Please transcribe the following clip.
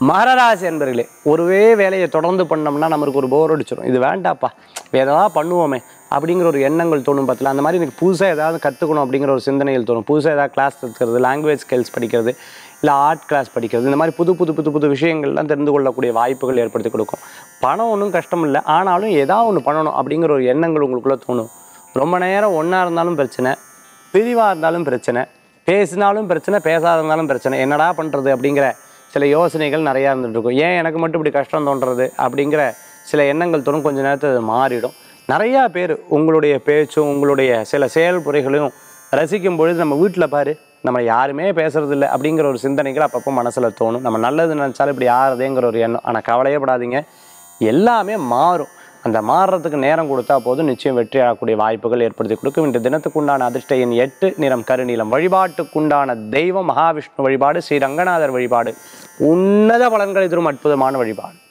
மகராசி என்பர்களே ஒருவே வேலையை தொடர்ந்து பண்ணோம்னா நமக்கு ஒரு போர் அடிச்சிடும் இது வேண்டாப்பா வேற ஏதாவது பண்ணுவோமே அப்படிங்கிற ஒரு எண்ணங்கள் தோணும் பத்தில அந்த மாதிரி எனக்கு புதுசாக ஏதாவது கற்றுக்கணும் அப்படிங்கிற ஒரு சிந்தனைகள் தோணும் புதுசாக ஏதாவது கிளாஸ் கற்றுக்கிறது லாங்குவேஜ் ஸ்கில்ஸ் படிக்கிறது இல்லை ஆர்ட் கிளாஸ் படிக்கிறது இந்த மாதிரி புது புது புது புது விஷயங்கள்லாம் தெரிந்து கொள்ளக்கூடிய வாய்ப்புகள் ஏற்படுத்தி கொடுக்கும் பணம் ஒன்றும் கஷ்டம் இல்லை ஆனாலும் ஏதாவது ஒன்று பண்ணணும் அப்படிங்கிற ஒரு எண்ணங்கள் உங்களுக்குள்ளே தோணும் ரொம்ப நேரம் ஒன்றா இருந்தாலும் பிரச்சனை பிரிவாக இருந்தாலும் பிரச்சனை பேசினாலும் பிரச்சனை பேசாத இருந்தாலும் பிரச்சனை என்னடா பண்ணுறது அப்படிங்கிற சில யோசனைகள் நிறையா இருந்துட்டு இருக்கும் ஏன் எனக்கு மட்டும் இப்படி கஷ்டம் தோன்றது அப்படிங்கிற சில எண்ணங்கள் தோணும் கொஞ்ச நேரத்தில் அது மாறிடும் நிறையா பேர் உங்களுடைய பேச்சும் உங்களுடைய சில செயல்முறைகளையும் ரசிக்கும் பொழுது நம்ம வீட்டில் பாரு நம்ம யாருமே பேசுறது இல்லை அப்படிங்கிற ஒரு சிந்தனைகள் அப்பப்போ மனசில் தோணும் நம்ம நல்லது நினச்சாலும் இப்படி ஆறுதேங்கிற ஒரு எண்ணம் ஆனால் கவலையப்படாதீங்க எல்லாமே மாறும் அந்த மாறுறதுக்கு நேரம் கொடுத்தா போதும் நிச்சயம் வெற்றி ஆகக்கூடிய வாய்ப்புகள் ஏற்படுத்தி கொடுக்கும் இன்று தினத்துக்குண்டான அதிர்ஷ்ட எண் எட்டு நிறம் கருநீலம் வழிபாட்டுக்குண்டான தெய்வம் மகாவிஷ்ணு வழிபாடு ஸ்ரீ ரங்கநாதர் வழிபாடு உன்னத பலன்களை தரும் அற்புதமான வழிபாடு